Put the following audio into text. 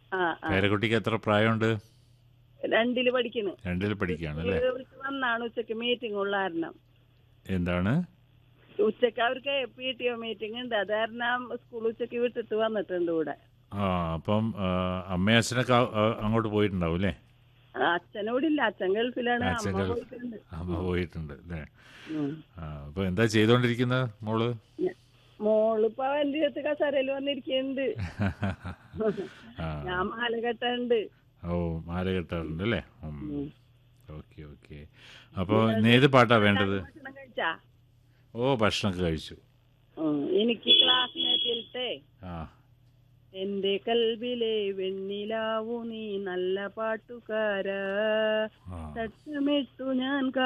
ആ ആ പേരക്കുട്ടിക്ക് എത്ര പ്രായമുണ്ട് രണ്ടില് പഠിക്കുന്നു രണ്ടിൽ പഠിക്കുകയാണ് അല്ലേ വിളിച്ച് വന്നാണ് ഉച്ചക്ക് മീറ്റിംഗ് ഉള്ള കാരണം എന്താണ് ഉച്ചക്ക് അവർക്ക് പി ടി ഒ മീറ്റിംഗ് ഉണ്ട് അത് കാരണം സ്കൂൾ ഉച്ചക്ക് വിട്ടിട്ട് വന്നിട്ടുണ്ട് ഇവിടെ ആ അപ്പം ആ, അമ്മയും അച്ഛനൊക്കെ ആ- ആ, അങ്ങോട്ട് പോയിട്ടുണ്ടാവും അല്ലേ ആ, അച്ഛനോടില്ല അച്ഛൻ ഗൾഫിലാണ് അച്ഛൻ അമ്മ ഗൾഫ്- പോയിട്ടുണ്ട് അമ്മ പോയിട്ടുണ്ട് അല്ലേ ഉം. ആ അപ്പോൾ എന്താ ചെയ്തുകൊണ്ടിരിക്കുന്നത് മോള് മോളിപ്പോ എന്റെ അടുത്ത് കസേരയിൽ വന്നിരിക്കുന്നുണ്ട് ആ ഞാൻ മാല കെട്ടുണ്ട് ഓ മാല കെട്ടാറുണ്ട് അല്ലേ ഓക്കെ ഓക്കെ അപ്പോൾ ഇന്ന് ഏത് പാട്ടാ വേണ്ടത് ഭക്ഷണം കഴിച്ചാ ഓ ഭക്ഷണമൊക്കെ കഴിച്ചു ഉം. എനിക്ക് ക്ലാസ്സിനെത്തിയിട്ടേ ആ എന്റെ കൽവിലെ വെണ്ണിലാവു നീ നല്ല പാട്ടുകാര ആ തട്ടമിട്ടു ഞാൻ